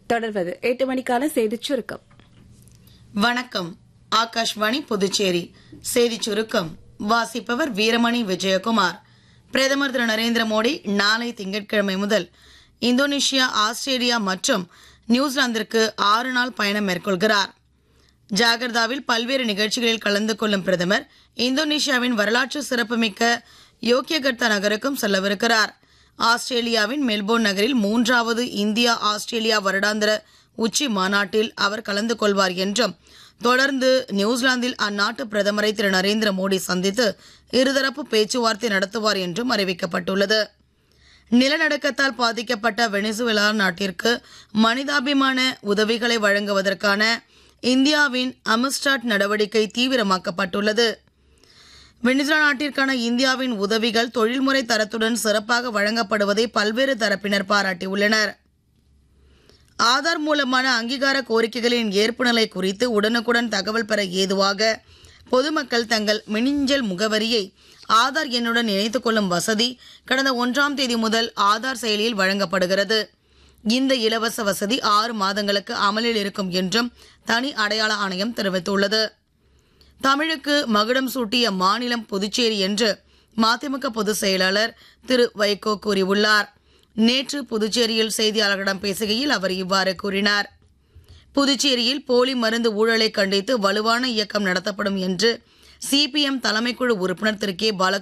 தொடர்வது எட்டு மணிக்கான செய்திச் சுருக்கம் வணக்கம் ஆகாஷ்வாணி புதுச்சேரி செய்திச் சுருக்கம் வாசிப்பவர் வீரமணி விஜயகுமார் பிரதமர் திரு நரேந்திர மோடி நாளை திங்கட்கிழமை முதல் இந்தோனேஷியா ஆஸ்திரேலியா மற்றும் நியூசிலாந்திற்கு ஆறு நாள் பயணம் மேற்கொள்கிறார் ஜாகர்தாவில் பல்வேறு நிகழ்ச்சிகளில் கலந்து கொள்ளும் பிரதமர் இந்தோனேஷியாவின் வரலாற்று சிறப்புமிக்க யோக்கியகர்த்தா நகருக்கும் செல்லவிருக்கிறார் ஆஸ்திரேலியாவின் மெல்போர்ன் நகரில் மூன்றாவது இந்தியா ஆஸ்திரேலியா வருடாந்திர உச்சி மாநாட்டில் அவர் கலந்து கொள்வார் என்றும் தொடர்ந்து நியூசிலாந்தில் அந்நாட்டு பிரதமரை திரு நரேந்திர மோடி சந்தித்து இருதரப்பு பேச்சுவார்த்தை நடத்துவார் என்றும் அறிவிக்கப்பட்டுள்ளது நிலநடுக்கத்தால் பாதிக்கப்பட்ட வெனிசுவேலா நாட்டிற்கு மனிதாபிமான உதவிகளை வழங்குவதற்கான இந்தியாவின் அமிஸ்டாட் நடவடிக்கை தீவிரமாக்கப்பட்டுள்ளது வெனிசுலா நாட்டிற்கான இந்தியாவின் உதவிகள் தொழில்முறை தரத்துடன் சிறப்பாக வழங்கப்படுவதை பல்வேறு தரப்பினர் பாராட்டியுள்ளனர் ஆதார் மூலமான அங்கீகார கோரிக்கைகளின் ஏற்பு நிலை குறித்து உடனுக்குடன் தகவல் பெற ஏதுவாக பொதுமக்கள் தங்கள் மினிஞ்சல் முகவரியை ஆதார் எண்ணுடன் இணைத்துக் கொள்ளும் வசதி கடந்த ஒன்றாம் தேதி முதல் ஆதார் செயலியில் வழங்கப்படுகிறது இந்த இலவச வசதி ஆறு மாதங்களுக்கு அமலில் இருக்கும் என்றும் தனி அடையாள ஆணையம் தெரிவித்துள்ளது தமிழுக்கு மகுடம் சூட்டிய மாநிலம் புதுச்சேரி என்று மதிமுக பொதுச் செயலாளர் திரு வைகோ கூறியுள்ளார் நேற்று புதுச்சேரியில் செய்தியாளர்களிடம் பேசுகையில் அவர் இவ்வாறு கூறினார் புதுச்சேரியில் போலி மருந்து ஊழலை கண்டித்து வலுவான இயக்கம் நடத்தப்படும் என்று சிபிஎம் தலைமைக்குழு உறுப்பினர் திரு கே பால